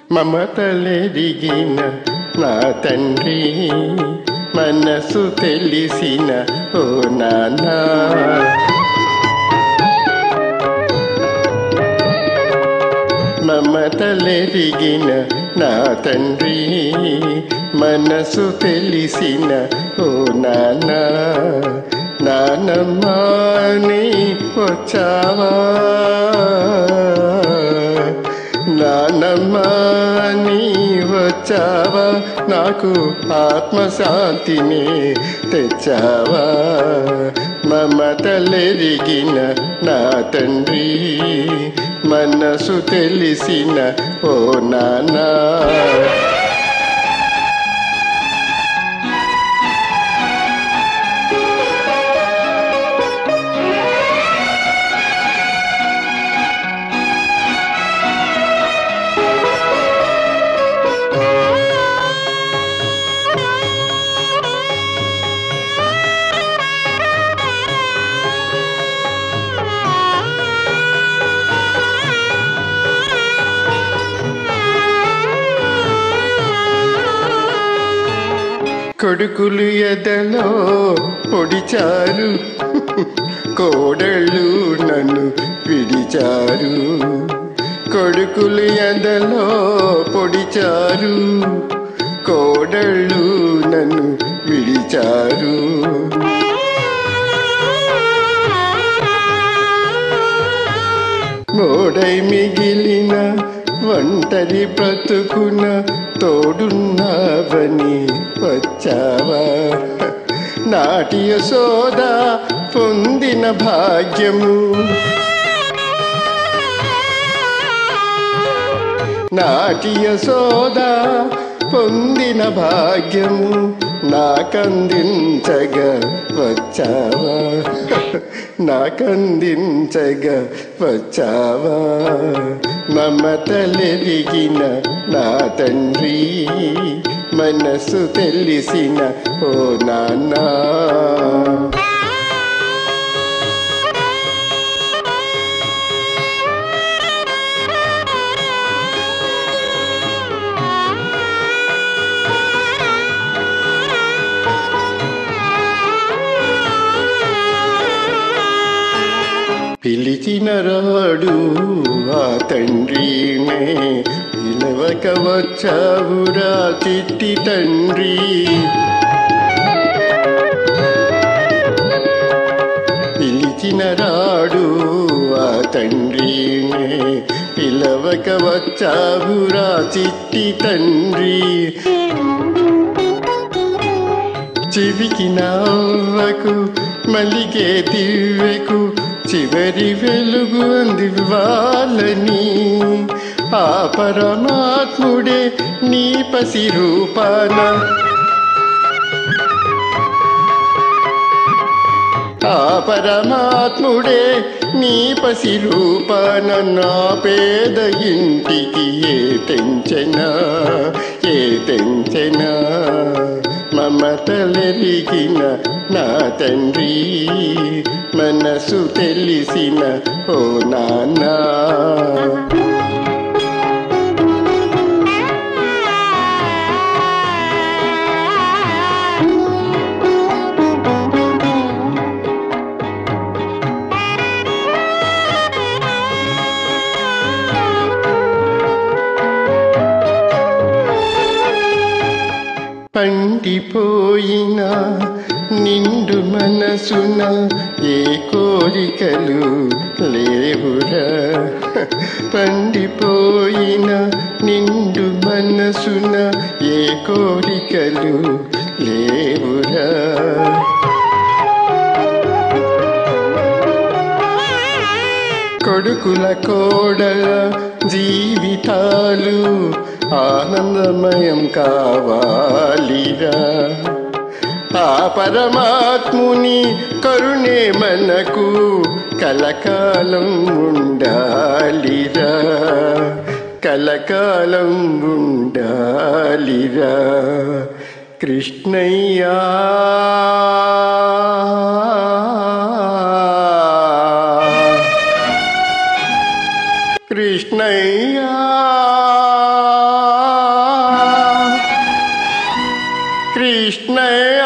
మమతలెరిగిన నా తండ్రి మనసు తెలిసిన ఓ నాన్నా మమతలెరిగిన నా తండ్రి మనసు తెలిసిన ఓ నాన్న నానమ్మాని వచ్చావా నానమ్మాని వచ్చావా నాకు ఆత్మశాంతిని తెచ్చావా మమతలెరిగిన నా తండ్రి మనసు తెలిసిన ఓ నానా కొడుకులు ఎదలో పొడిచారు కోడళ్ళు నన్ను విడిచారు కొడుకులు ఎదలో పొడిచారు కోడళ్ళు నన్ను విడిచారు మోడై మిగిలిన ఒంటరి బ్రతుకున తోడున్నావని వచ్చావా నాటి యశోద పొందిన భాగ్యము నాటి యశోద పొందిన భాగ్యము నాకందించగా వచ్చావా నాకందించగా వచ్చావా మమతలెరిగిన నా తండ్రి మనసు తెలిసిన ఓ నాన్నా పిలిచిన రాడు ఆ తండ్రినే పిలవక వచ్చావురా చిట్టి తండ్రి పిలిచిన రాడు ఆ తండ్రినే పిలవక వచ్చావురా చిట్టి తండ్రి చివికి నవ్వకు మల్లిగే దివ్వెకు చివరి వెలుగు అందివ్వాలని ఆ పరమాత్ముడే నీ పసి రూపాన ఆ పరమాత్ముడే నీ పసి రూపాన నా పేద ఇంటికి ఏ తెంచెనా ఏ తెంచెనా మమతలెరిగిన నా తండ్రి మనసు తెలిసిన ఓ నాన్నా పండిపోయిన నిండు మనసున ఏ కోరికలు లేవురా పండిపోయిన నిండు మనసున ఏ కోరికలు లేవురా కొడుకుల కోడల జీవితాలు ఆనందమయం కావాలిరా ఆ పరమాత్ముని కరుణే మనకు కలకాలం ఉండాలిరా కలకాలం ఉండాలిరా కృష్ణయ్యా కృష్ణయ్యా కృష్ణయ్య